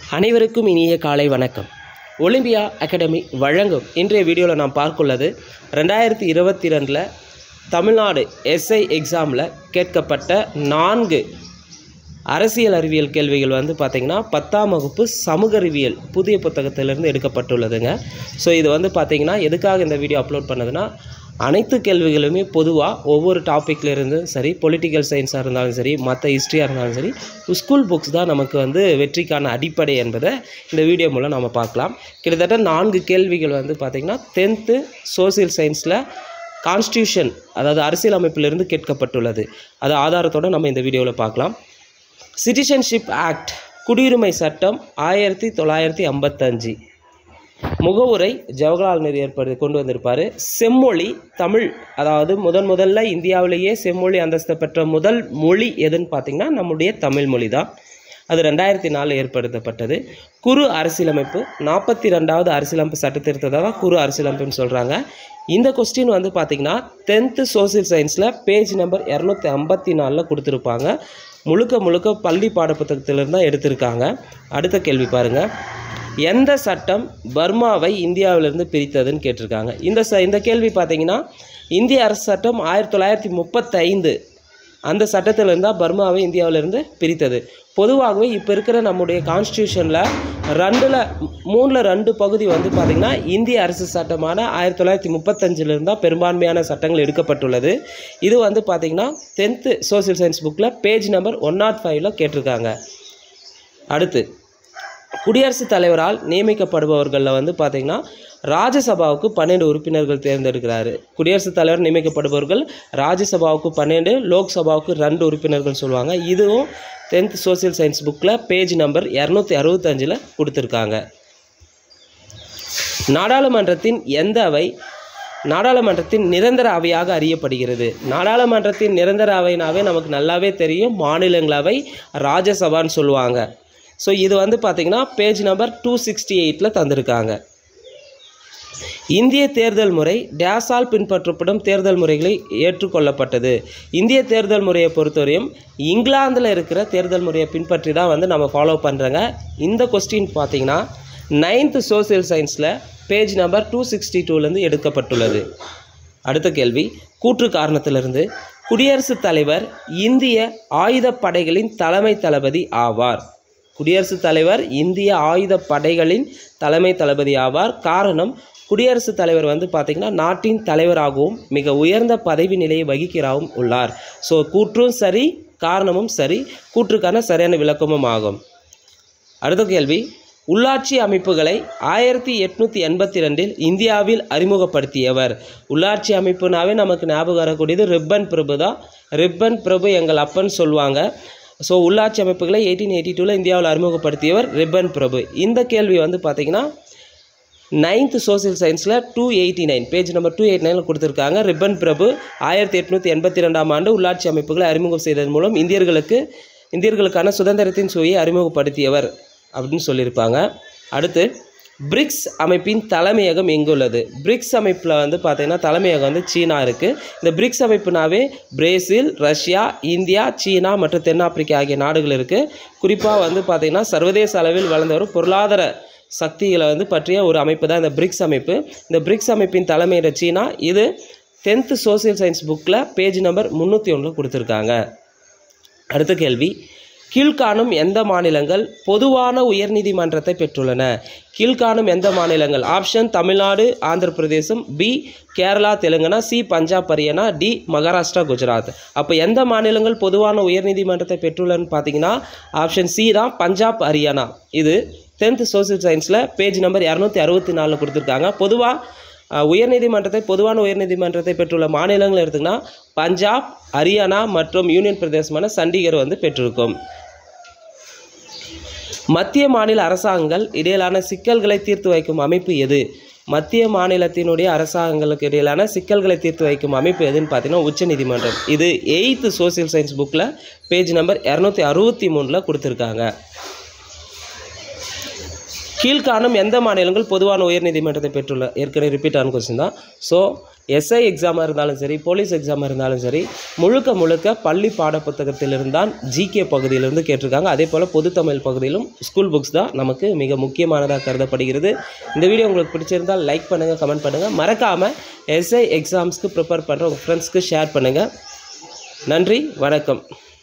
அனைவருக்கும் இனிய காலை வணக்கம் ஒலிம்பியா அகாடமி வழங்கும் இன்றைய வீடியோவில் நாம் பார்க்குள்ளது ரெண்டாயிரத்தி இருபத்தி ரெண்டில் தமிழ்நாடு எஸ்ஐ எக்ஸாமில் கேட்கப்பட்ட நான்கு அரசியல் அறிவியல் கேள்விகள் வந்து பார்த்திங்கன்னா பத்தாம் வகுப்பு சமூக அறிவியல் புதிய புத்தகத்திலிருந்து எடுக்கப்பட்டுள்ளதுங்க ஸோ இது வந்து பார்த்திங்கன்னா எதுக்காக இந்த வீடியோ அப்லோட் பண்ணதுன்னா அனைத்து கேள்விகளுமே பொதுவாக ஒவ்வொரு டாப்பிக்ல இருந்தும் சரி பொலிட்டிக்கல் சயின்ஸாக இருந்தாலும் சரி மற்ற ஹிஸ்ட்ரியாக இருந்தாலும் சரி ஸ்கூல் புக்ஸ் தான் நமக்கு வந்து வெற்றிக்கான அடிப்படை என்பதை இந்த வீடியோ மூலம் நம்ம பார்க்கலாம் கிட்டத்தட்ட நான்கு கேள்விகள் வந்து பார்த்திங்கன்னா டென்த்து சோசியல் சயின்ஸில் கான்ஸ்டியூஷன் அதாவது அரசியலமைப்பிலிருந்து கேட்கப்பட்டுள்ளது அது ஆதாரத்தோடு நம்ம இந்த வீடியோவில் பார்க்கலாம் சிட்டிசன்ஷிப் ஆக்ட் குடியுரிமை சட்டம் ஆயிரத்தி தொள்ளாயிரத்தி ஐம்பத்தஞ்சு முகவுரை ஜவஹர்லால் நேரு ஏற்படு கொண்டு வந்திருப்பார் செம்மொழி தமிழ் அதாவது முதன் முதல்ல இந்தியாவிலேயே செம்மொழி அந்தஸ்து பெற்ற முதல் மொழி எதுன்னு பார்த்தீங்கன்னா நம்முடைய தமிழ் மொழி தான் அது ரெண்டாயிரத்தி நாலில் ஏற்படுத்தப்பட்டது குறு அரசியலமைப்பு நாற்பத்தி ரெண்டாவது அரசியலமைப்பு சட்ட திருத்தத்தை தான் குறு அரசியலமைப்புன்னு சொல்கிறாங்க இந்த கொஸ்டின் வந்து பார்த்திங்கன்னா டென்த்து சோசியல் சயின்ஸில் பேஜ் நம்பர் இரநூத்தி ஐம்பத்தி நாலில் கொடுத்துருப்பாங்க முழுக்க முழுக்க பள்ளி பாடப்புத்தகத்திலிருந்து தான் எடுத்திருக்காங்க அடுத்த கேள்வி பாருங்கள் எந்த சட்டம் பர்மாவை இந்தியாவிலிருந்து பிரித்ததுன்னு கேட்டிருக்காங்க இந்த ச இந்த கேள்வி பார்த்தீங்கன்னா இந்திய அரசு சட்டம் ஆயிரத்தி தொள்ளாயிரத்தி முப்பத்தைந்து அந்த சட்டத்திலிருந்து தான் பர்மாவை இந்தியாவிலிருந்து பிரித்தது பொதுவாகவே இப்போ இருக்கிற நம்முடைய கான்ஸ்டியூஷனில் ரெண்டில் மூணில் ரெண்டு பகுதி வந்து பார்த்திங்கன்னா இந்திய அரசு சட்டமான ஆயிரத்தி தொள்ளாயிரத்தி முப்பத்தஞ்சிலிருந்து தான் பெரும்பான்மையான சட்டங்கள் எடுக்கப்பட்டுள்ளது இது வந்து பார்த்திங்கன்னா டென்த்து சோசியல் சயின்ஸ் புக்கில் பேஜ் நம்பர் ஒன் நாட் ஃபைவ்ல கேட்டிருக்காங்க அடுத்து குடியரசுத் தலைவரால் நியமிக்கப்படுபவர்களில் வந்து பார்த்திங்கன்னா ராஜ்யசபாவுக்கு பன்னெண்டு உறுப்பினர்கள் தேர்ந்தெடுக்கிறாரு குடியரசுத் தலைவர் நியமிக்கப்படுபவர்கள் ராஜ்யசபாவுக்கு பன்னெண்டு லோக்சபாவுக்கு ரெண்டு உறுப்பினர்கள் சொல்லுவாங்க இதுவும் டென்த் சோசியல் சயின்ஸ் புக்கில் பேஜ் நம்பர் இரநூத்தி அறுபத்தஞ்சில் கொடுத்துருக்காங்க நாடாளுமன்றத்தின் எந்த அவை நாடாளுமன்றத்தின் நிரந்தர அவையாக அறியப்படுகிறது நாடாளுமன்றத்தின் நிரந்தர அவைனாவே நமக்கு நல்லாவே தெரியும் மாநிலங்களவை ராஜ்யசபான்னு சொல்லுவாங்க ஸோ இது வந்து பார்த்திங்கன்னா பேஜ் நம்பர் டூ சிக்ஸ்டி எயிட்டில் தந்திருக்காங்க இந்திய தேர்தல் முறை டேஸால் பின்பற்றப்படும் தேர்தல் முறைகளை ஏற்றுக்கொள்ளப்பட்டது இந்திய தேர்தல் முறையை பொறுத்தவரையும் இங்கிலாந்தில் இருக்கிற தேர்தல் முறையை பின்பற்றி தான் வந்து நம்ம ஃபாலோ பண்ணுறோங்க இந்த கொஸ்டின் பார்த்திங்கன்னா நைன்த்து சோசியல் சயின்ஸில் பேஜ் நம்பர் டூ சிக்ஸ்டி டூலேருந்து எடுக்கப்பட்டுள்ளது அடுத்த கேள்வி கூற்று காரணத்திலிருந்து குடியரசுத் தலைவர் இந்திய ஆயுதப் படைகளின் தலைமை தளபதி ஆவார் குடியரசுத் தலைவர் இந்திய ஆயுத படைகளின் தலைமை தளபதி ஆவார் காரணம் குடியரசுத் தலைவர் வந்து பார்த்திங்கன்னா நாட்டின் தலைவராகவும் மிக உயர்ந்த பதவி நிலையை வகிக்கிறாவும் உள்ளார் ஸோ கூற்றும் சரி காரணமும் சரி கூற்றுக்கான சரியான விளக்கமும் ஆகும் அடுத்த கேள்வி உள்ளாட்சி அமைப்புகளை ஆயிரத்தி எட்நூற்றி எண்பத்தி ரெண்டில் இந்தியாவில் அறிமுகப்படுத்தியவர் உள்ளாட்சி அமைப்புனாவே நமக்கு ஞாபகம் வரக்கூடியது ரிப்பன் பிரபு தான் ரிப்பன் பிரபு எங்கள் அப்பன் சொல்லுவாங்க ஸோ உள்ளாட்சி அமைப்புகளை எயிட்டீன் எயிட்டி டூவில் இந்தியாவில் அறிமுகப்படுத்தியவர் ரிப்பன் பிரபு இந்த கேள்வி வந்து பார்த்திங்கன்னா நைன்த்து சோசியல் சயின்ஸில் two eighty nine page number two eight நைனில் கொடுத்துருக்காங்க ரிப்பன் பிரபு ஆயிரத்தி எட்நூற்றி எண்பத்தி ரெண்டாம் ஆண்டு உள்ளாட்சி அமைப்புகளை அறிமுகம் செய்ததன் மூலம் இந்தியர்களுக்கு இந்தியர்களுக்கான சுதந்திரத்தின் சுவையை அறிமுகப்படுத்தியவர் அப்படின்னு சொல்லியிருப்பாங்க அடுத்து பிரிக்ஸ் அமைப்பின் தலைமையகம் எங்குள்ளது பிரிக்ஸ் அமைப்பில் வந்து பார்த்திங்கன்னா தலைமையகம் வந்து சீனா இருக்குது இந்த பிரிக்ஸ் அமைப்புனாவே பிரேசில் ரஷ்யா இந்தியா சீனா மற்றும் தென்னாப்பிரிக்கா ஆகிய நாடுகள் இருக்குது குறிப்பாக வந்து பார்த்திங்கன்னா சர்வதேச அளவில் வளர்ந்த ஒரு பொருளாதார சக்திகளை வந்து பற்றிய ஒரு அமைப்பு தான் இந்த பிரிக்ஸ் அமைப்பு இந்த பிரிக்ஸ் அமைப்பின் தலைமையிட சீனா இது டென்த்து சோசியல் சயின்ஸ் புக்கில் பேஜ் நம்பர் முந்நூற்றி ஒன்றில் கொடுத்துருக்காங்க அடுத்த கேள்வி கீழ்காணும் எந்த மாநிலங்கள் பொதுவான உயர்நீதிமன்றத்தை பெற்றுள்ளன கீழ்காணும் எந்த மாநிலங்கள் ஆப்ஷன் தமிழ்நாடு ஆந்திர பிரதேசம் B Kerala Telangana C Punjab Haryana D Maharashtra Gujarat அப்போ எந்த மாநிலங்கள் பொதுவான உயர்நீதிமன்றத்தை பெற்றுள்ளன்னு பார்த்தீங்கன்னா ஆப்ஷன் சி தான் பஞ்சாப் ஹரியானா இது டென்த் சோசியல் சயின்ஸில் பேஜ் நம்பர் இரநூத்தி அறுபத்தி நாலில் கொடுத்துருக்காங்க பொதுவாக உயர்நீதிமன்றத்தை பொதுவான உயர்நீதிமன்றத்தை பெற்றுள்ள மாநிலங்கள் எடுத்திங்கன்னா பஞ்சாப் ஹரியானா மற்றும் யூனியன் பிரதேசமான சண்டிகர் வந்து பெற்றிருக்கும் மத்திய மாநில அரசாங்கங்கள் இடையிலான சிக்கல்களை தீர்த்து வைக்கும் அமைப்பு எது மத்திய மாநிலத்தினுடைய அரசாங்கங்களுக்கு இடையிலான சிக்கல்களை தீர்த்து வைக்கும் அமைப்பு எதுன்னு பார்த்தீங்கன்னா உச்சநீதிமன்றம் இது எயித்து சோசியல் சயின்ஸ் புக்கில் பேஜ் நம்பர் இரநூத்தி அறுபத்தி மூணில் கொடுத்துருக்காங்க கீழ்காணும் எந்த மாநிலங்கள் பொதுவான உயர்நீதிமன்றத்தை பெற்றுள்ள ஏற்கனவே ரிப்பீட் ஆன கொஸ்டின் தான் ஸோ எஸ்ஐ எக்ஸாமாக இருந்தாலும் சரி போலீஸ் எக்ஸாமாக இருந்தாலும் சரி முழுக்க முழுக்க பள்ளி பாடப்புத்தகத்திலிருந்தான் ஜிகே பகுதியிலிருந்து கேட்டிருக்காங்க அதே போல் பொதுத்தமிழ் பகுதியிலும் ஸ்கூல் புக்ஸ் தான் நமக்கு மிக முக்கியமானதாக கருதப்படுகிறது இந்த வீடியோ உங்களுக்கு பிடிச்சிருந்தால் லைக் பண்ணுங்கள் கமெண்ட் பண்ணுங்கள் மறக்காமல் எஸ்ஐ எக்ஸாம்ஸ்க்கு ப்ரிப்பேர் பண்ணுற உங்கள் ஃப்ரெண்ட்ஸ்க்கு ஷேர் பண்ணுங்கள் நன்றி வணக்கம்